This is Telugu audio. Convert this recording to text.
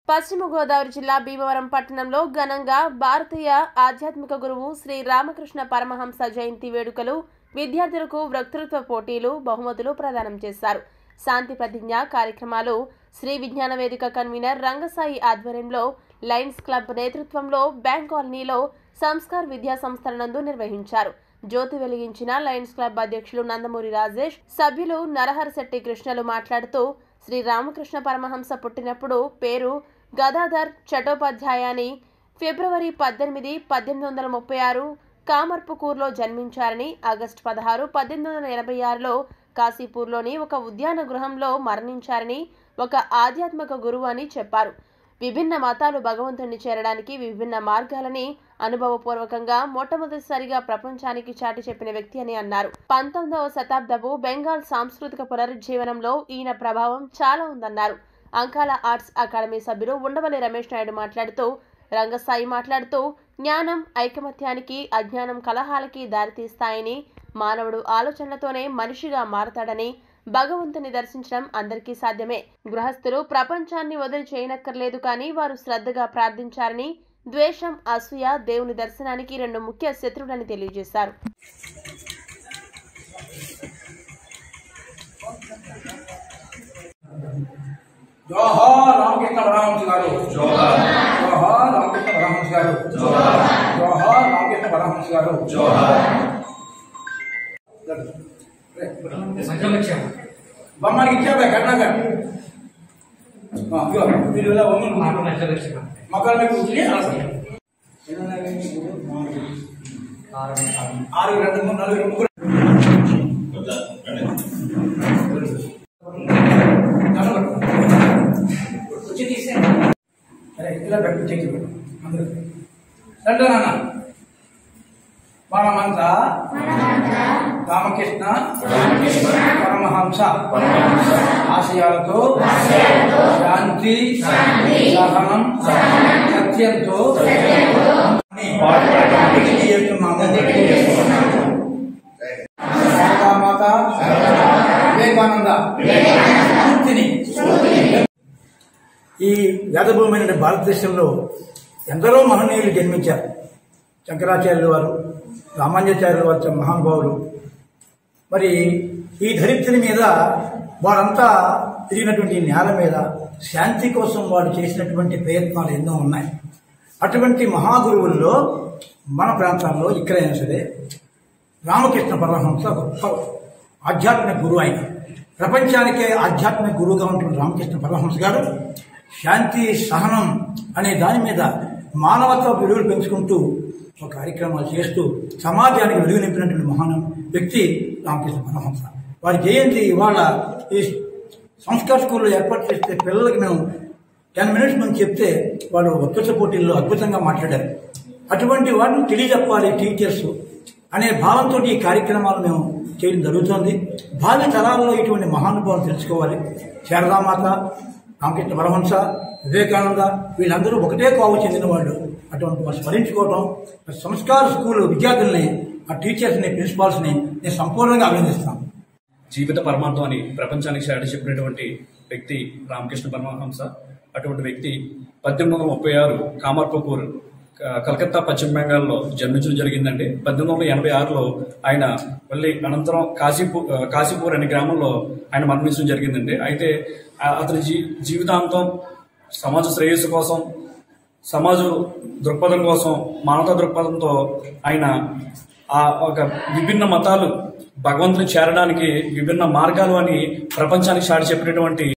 పశ్చిమ గోదావరి జిల్లా భీమవరం పట్టణంలో ఘనంగా భారతీయ ఆధ్యాత్మిక గురువు శ్రీ రామకృష్ణ పరమహంస జయంతి వేడుకలు విద్యార్థులకు వక్తృత్వ పోటీలు బహుమతులు ప్రదానం చేశారు శాంతి ప్రతిజ్ఞ కార్యక్రమాలు శ్రీ విజ్ఞాన వేదిక కన్వీనర్ రంగసాయి ఆధ్వర్యంలో లయన్స్ క్లబ్ నేతృత్వంలో బ్యాంక్ కాలనీలో సంస్కార్ విద్యా సంస్థల నందు నిర్వహించారు జ్యోతి వెలిగించిన లయన్స్ క్లబ్ అధ్యక్షులు నందమూరి రాజేష్ సభ్యులు నరహరశెట్టి కృష్ణలు మాట్లాడుతూ శ్రీ రామకృష్ణ పరమహంస పుట్టినప్పుడు పేరు గదాధర్ చటోపాధ్యాయాని ఫిబ్రవరి పద్దెనిమిది పద్దెనిమిది వందల ముప్పై ఆరు కామర్పుకూర్లో జన్మించారని ఆగస్టు పదహారు పద్దెనిమిది వందల ఎనభై ఆరులో కాశీపూర్లోని ఒక ఉద్యాన గృహంలో మరణించారని ఒక ఆధ్యాత్మిక గురువు అని చెప్పారు విభిన్న మతాలు భగవంతుడిని చేరడానికి విభిన్న మార్గాలని అనుభవపూర్వకంగా మొట్టమొదటిసారిగా ప్రపంచానికి చాటి చెప్పిన వ్యక్తి అని అన్నారు పంతొమ్మిదవ శతాబ్దపు బెంగాల్ సాంస్కృతిక పునరుజ్జీవనంలో ఈయన ప్రభావం చాలా ఉందన్నారు అంకాల ఆర్ట్స్ అకాడమీ సభ్యులు ఉండవల్లి రమేష్ నాయుడు మాట్లాడుతూ రంగసాయి మాట్లాడుతూ జ్ఞానం ఐకమత్యానికి అజ్ఞానం కలహాలకి దారితీస్తాయని మానవుడు ఆలోచనలతోనే మనిషిగా మారతాడని భగవంతుని దర్శించడం అందరికీ సాధ్యమే గృహస్థులు ప్రపంచాన్ని వదిలి చేయనక్కర్లేదు కానీ వారు శ్రద్ధగా ప్రార్థించారని ద్వేషం అసూయ దేవుని దర్శనానికి రెండు ముఖ్య శత్రువులని తెలియజేశారు జోహార్ రామకృష్ణ పరమహంస గారు జోహార్ జోహార్ రామకృష్ణ పరమహంస గారు జోహార్ జోహార్ రామకృష్ణ పరమహంస గారు బొమ్మకి ఇచ్చారు కర్ణాకర్ ఇదిగో మీరు ఇలా వంగులు మొక్కల మీద కూర్చుని రాసుకోండి. ఆరు రెండు మూడు నలుగురు ముగ్గురు వచ్చి తీసేయండి అరే ఇలా పెట్టు చెక్కి పెట్టు అందరూ రండి నాన్న మనమంత రామకృష్ణ పరమహంస ఆశయాలతో శాంతి సహనం సత్యంతో ప్రతిజ్ఞ చేస్తున్నాము మాత వివేకానంద స్ఫూర్తిని ఈ వేదభూమైన భారతదేశంలో ఎందరో మహనీయులు జన్మించారు శంకరాచార్యుల వారు రామానుజాచార్యుల వారు మహానుభావులు మరి ఈ ధరిత్రి మీద వారంతా తిరిగినటువంటి ఈ నేల మీద శాంతి కోసం వారు చేసినటువంటి ప్రయత్నాలు ఎన్నో ఉన్నాయి అటువంటి మహాగురువుల్లో మన ప్రాంతాల్లో ఇక్కడైనా సరే రామకృష్ణ పరమహంస గొప్ప ఆధ్యాత్మిక గురువు ఆయన ప్రపంచానికే ఆధ్యాత్మిక గురువుగా ఉంటున్న రామకృష్ణ పరమహంస గారు శాంతి సహనం అనే దాని మీద మానవత్వ విలువలు పెంచుకుంటూ ఒక కార్యక్రమాలు చేస్తూ సమాజానికి వెలుగు నింపినటువంటి మహాన వ్యక్తి రామకృష్ణ పరమహంస వారి జయంతి ఇవాళ ఈ సంస్కార స్కూల్లో ఏర్పాటు చేస్తే పిల్లలకి మేము టెన్ మినిట్స్ మనం చెప్తే వాళ్ళు వక్తృత్వ పోటీల్లో అద్భుతంగా మాట్లాడారు అటువంటి వాటిని తెలియజెప్పాలి టీచర్స్ అనే భావంతో ఈ కార్యక్రమాలు మేము చేయడం జరుగుతోంది భావి తరాల్లో ఇటువంటి మహానుభావులు తెలుసుకోవాలి శారదామాత రామకృష్ణ పరమహంస వివేకానంద వీళ్ళందరూ ఒకటే కోవ చెందిన వాళ్ళు అటువంటి వారు స్మరించుకోవటం సంస్కార స్కూల్ విద్యార్థుల్ని ఆ టీచర్స్ని ప్రిన్సిపాల్స్ని నేను సంపూర్ణంగా అభినందిస్తాను జీవిత పరమార్థం అని ప్రపంచానికి చాటి చెప్పినటువంటి వ్యక్తి రామకృష్ణ పరమహంస అటువంటి వ్యక్తి పద్దెనిమిది వందల ముప్పై ఆరు కామర్పకూర్ క- కలకత్తా పశ్చిమ బెంగాల్లో జన్మించడం జరిగిందండి పద్దెనిమిది వందల ఎనభై ఆరులో ఆయన మళ్ళీ అనంతరం కాశీపూర్ కాశీపూర్ అనే గ్రామంలో ఆయన మరణించడం జరిగిందండి అయితే ఆ- అతని జీ జీవితాంతం సమాజ శ్రేయస్సు కోసం సమాజ దృక్పథం కోసం మానవతా దృక్పథంతో ఆయన ఆ ఒక విభిన్న మతాలు భగవంతుని చేరడానికి విభిన్న మార్గాలు అని ప్రపంచానికి చాటి చెప్పినటువంటి